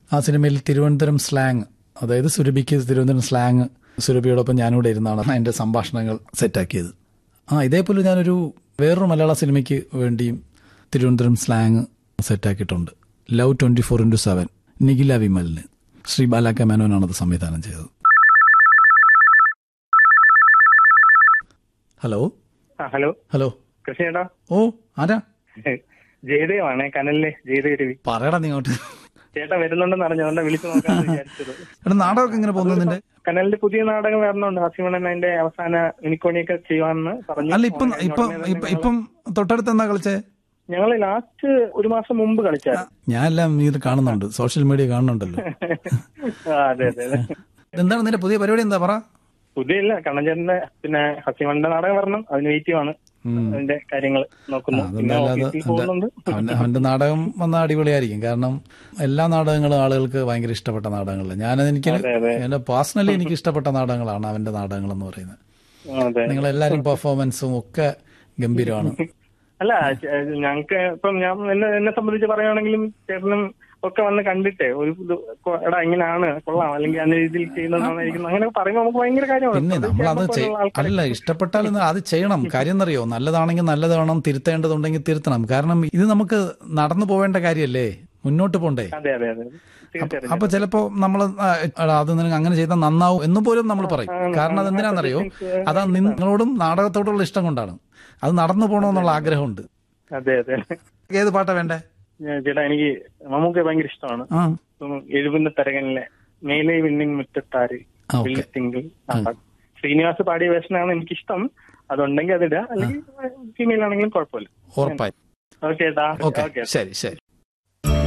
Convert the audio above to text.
ആ സിനിമയിൽ തിരുവനന്തപുരം സ്ലാങ് അതായത് സുരഭിക്ക് തിരുവനന്തപുരം സ്ലാങ് സുരഭിയോടൊപ്പം ഞാനിവിടെ ഇരുന്നാണ് അതിന്റെ സംഭാഷണങ്ങൾ സെറ്റാക്കിയത് ആ ഇതേപോലെ ഞാനൊരു വേറൊരു മലയാള സിനിമയ്ക്ക് വേണ്ടിയും തിരുവനന്തപുരം സ്ലാങ് സെറ്റാക്കിയിട്ടുണ്ട് love twenty four into seven Nikhila വിമലിന് ശ്രീ ബാലാക്ക മേനോനാണ് അത് സംവിധാനം ചെയ്തത് ഹലോ ആ ഹലോ ഹലോ കൃഷ്ണേട്ടാ ഓ ആരാ ജയദേവാണേ കനലിലെ ജയദേവ് രവി പറയടാ നീ അങ്ങോട്ട് ചേട്ടാ വരുന്നുണ്ടെന്ന് അറിഞ്ഞതുകൊണ്ട് വിളിച്ചു നോക്കാന്ന് വിചാരിച്ചത് എടാ നാടകമൊക്കെ എങ്ങനെ പോകുന്നു നിന്റെ കനലിന്റെ പുതിയ നാടകം വരണുണ്ട് ഹസിമണൻ അതിന്റെ അവസാന മിനിക്കോണിയൊക്കെ ചെയ്യുവാന്ന് പറഞ്ഞു അല്ല ഇപ്പം ഇപ്പം ഇപ്പം ഇപ്പം തൊട്ടടുത്ത് എന്താ കളിച്ചേ ഞങ്ങള് ലാസ്റ്റ് ഒരു മാസം മുമ്പ് കളിച്ചായിരുന്നു ഞാൻ എല്ലാം നീ ഇത് കാണുന്നുണ്ട് സോഷ്യൽ മീഡിയ കാണുന്നുണ്ടല്ലോ ആ, അതെ അതെ അതെ എന്താണ് നിന്റെ പുതിയ പരിപാടി എന്താ പറ പുതിയ ഇല്ല കണ്ണഞ്ചേട്ടന്റെ പിന്നെ ഹസിമണന്റെ നാടകം വരണം അതിന് വെയിറ്റ് ആണ് ഉം. അതിന്റെ കാര്യങ്ങൾ നോക്കുന്നു പിന്നെ അതെന്തായാലും അത് ഓഫീസിൽ പോകുന്നുണ്ട് അവന്റെ അവന്റെ നാടകം വന്ന അടിപൊളിയായിരിക്കും കാരണം എല്ലാ നാടകങ്ങളും ആളുകൾക്ക് ഭയങ്കര ഇഷ്ടപ്പെട്ട നാടകങ്ങളാണ് ഞാൻ എനിക്ക് അതെ, അതെ. എന്റെ പേഴ്സണലി എനിക്ക് ഇഷ്ടപ്പെട്ട നാടകങ്ങളാണ് അവന്റെ നാടകങ്ങൾ എന്ന് പറയുന്നത് അതെ നിങ്ങൾ എല്ലാരും പെർഫോമൻസും ഒക്കെ ഗംഭീരമാണ് അല്ല ചെ- ഞങ്ങക്ക് ഇപ്പം ഞാൻ എന്നെ എന്നെ സംബന്ധിച്ച് പറയുകയാണെങ്കിലും ചേട്ടനും ഒക്കെ വന്ന് കണ്ടിട്ടേ ഒരു ഇത് കൊ- എടാ ഇങ്ങനെയാണ് കൊള്ളാം അല്ലെങ്കിൽ അന്ന രീതിയിൽ ചെയ്യുന്നതായിരിക്കും അങ്ങനെ പറയുമ്പോൾ നമുക്ക് ഭയങ്കര കാര്യമാണ് പിന്നെ നമ്മൾ അത് ചേട്ടനെ പോലുള്ള ആൾക്കാര് അല്ല ഇഷ്ടപ്പെട്ടാൽ ഇന്ന് അത് ചെയ്യണം കാര്യം എന്നറിയോ നല്ലതാണെങ്കിൽ നല്ലത് വേണം തിരുത്തേണ്ടതുണ്ടെങ്കിൽ തിരുത്തണം കാരണം ഇത് നമുക്ക് നടന്നു പോവേണ്ട കാര്യമല്ലേ മുന്നോട്ട് പോണ്ടേ അതെ അതെ അതെ തീർച്ചയായിട്ടും അപ്പൊ ചിലപ്പോ നമ്മൾ അത് നിനക്ക് അങ്ങനെ ചെയ്താൽ നന്നാവും എന്ന് പോലും നമ്മൾ പറയും കാരണം അതെന്തിനാണെന്നറിയോ അത് നിങ്ങളോടും നാടകത്തോടുള്ള ഇഷ്ടം കൊണ്ടാണ് അത് നടന്നു പോകണമെന്നുള്ള ആഗ്രഹമുണ്ട് അതെ അതെ ഏത് പാട്ടാ വേണ്ടേ ഞാൻ- ചേട്ടാ എനിക്ക് മമ്മൂക്കെ ഭയങ്കര ഇഷ്ടമാണ് ആ ഉം, എഴുപുന്ന തരകനിലെ മേലെ വിണ്ണിൻ മുറ്റത്താറ് ആ, ഓക്കേ. വെള്ളിത്തിങ്കൾ ആ പാട്ട്. ശ്രീനിവാസ് പാടിയ വേഷനാണ് എനിക്കിഷ്ടം അതുണ്ടെങ്കിൽ അതിടുക അല്ലെങ്കിൽ ഫീമെയിൽ ആണെങ്കിലും കുഴപ്പമില്ല ഉറപ്പായി ഓക്കെ ചേട്ടാ ഓക്കെ ഓക്കെ ശരി ശരി